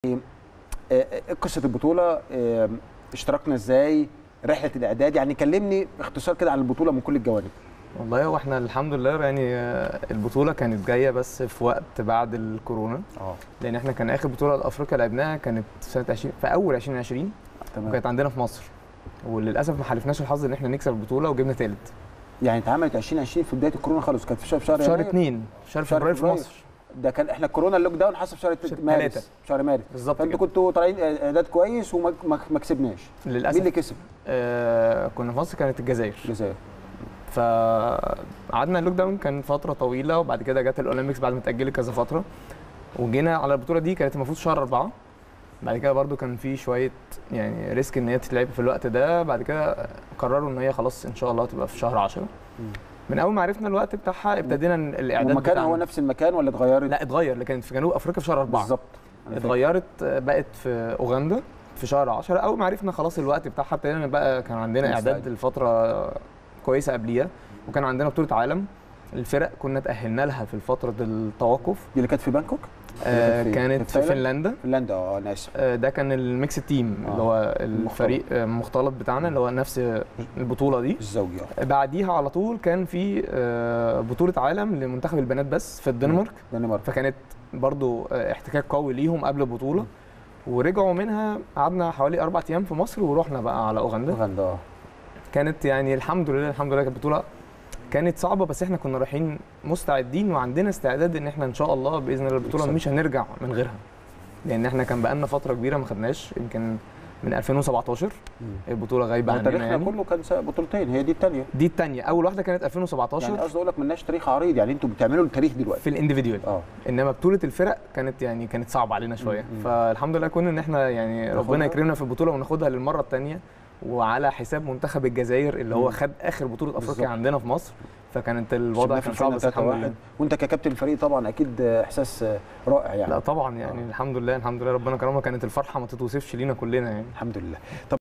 آه، آه، قصه البطوله آه، اشتركنا ازاي رحله الاعداد يعني كلمني باختصار كده عن البطوله من كل الجوانب والله هو احنا الحمد لله يعني آه، البطوله كانت جايه بس في وقت بعد الكورونا اه لان احنا كان اخر بطوله لافريقيا لعبناها كانت في سنه 20 في اول 2020 تمام وكانت عندنا في مصر وللاسف ما حالفناش الحظ ان احنا نكسب البطوله وجبنا ثالث يعني اتعملت 2020 في بدايه الكورونا خالص كانت في شهر في شهر في شهر يناير. 2 في شهر شهر فبراير في فبراير. مصر ده كان احنا الكورونا اللوك داون حصل في شهر شهر مارس تلاتة. شهر مارس بالظبط فانتوا كده. كنتوا طالعين اعداد كويس وما ما ما كسبناش مين اللي للاسف كسب؟ آه كنا في مصر كانت الجزائر الجزائر فقعدنا اللوك داون كان فتره طويله وبعد كده جت الاولمبيكس بعد ما اتاجلت كذا فتره وجينا على البطوله دي كانت المفروض شهر أربعة بعد كده برضو كان في شويه يعني ريسك ان هي تتلعب في الوقت ده بعد كده قرروا ان هي خلاص ان شاء الله تبقى في شهر 10 مم. من اول ما عرفنا الوقت بتاعها ابتدينا الاعداد والمكان بتاعنا. هو نفس المكان ولا اتغيرت؟ لا اتغير اللي كانت في جنوب افريقيا في شهر أربعة بالظبط أنا فاكر. اتغيرت بقت في اوغندا في شهر 10 اول ما عرفنا خلاص الوقت بتاعها ابتدينا بقى كان عندنا مستعد. اعداد الفتره كويسه قبليها وكان عندنا بطوله عالم الفرق كنا تاهلنا لها في فتره التوقف دي اللي كانت في بانكوك؟ آه في- كانت في في تايلاند؟ فنلندا فنلندا اه انا اسف آه ده كان الميكس تيم اللي آه، هو الفريق آه، المختلط بتاعنا اللي هو نفس البطوله دي الزوجي اه بعديها على طول كان في آه، بطوله عالم لمنتخب البنات بس في الدنمارك دنمارك فكانت برضو آه، احتكاك قوي ليهم قبل البطوله ورجعوا منها قعدنا حوالي اربع ايام في مصر ورحنا بقى على اوغندا اوغندا اه كانت يعني الحمد لله الحمد لله كانت بطوله كانت صعبه بس احنا كنا رايحين مستعدين وعندنا استعداد ان احنا ان شاء الله باذن الله البطوله نكسب. مش هنرجع من غيرها لان احنا كان بقالنا فتره كبيره ما خدناش يمكن من 2017 مم. البطوله غايبه ما هو عننا تاريخنا يعني كله كان س- بطولتين هي دي الثانيه دي الثانيه اول واحده كانت 2017 يعني قصدي اقول لك ملناش تاريخ عريض يعني انتوا بتعملوا التاريخ دلوقتي في الانديفيديوال اه انما بطوله الفرق كانت يعني كانت صعبه علينا شويه مم. فالحمد لله كنا ان احنا يعني ناخدها. ربنا يكرمنا في البطوله وناخدها للمره الثانيه وعلى حساب منتخب الجزائر اللي هو مم. خد اخر بطوله افريقيا بالظبط. عندنا في مصر فكانت الوضع كسبناه في كان صعب الفاينل بس الحمد 3-1. لله وانت ككابتن الفريق طبعا اكيد احساس رائع يعني لا طبعا يعني الحمد لله الحمد لله ربنا كرمنا كانت الفرحه ما تتوصفش لينا كلنا يعني الحمد لله طب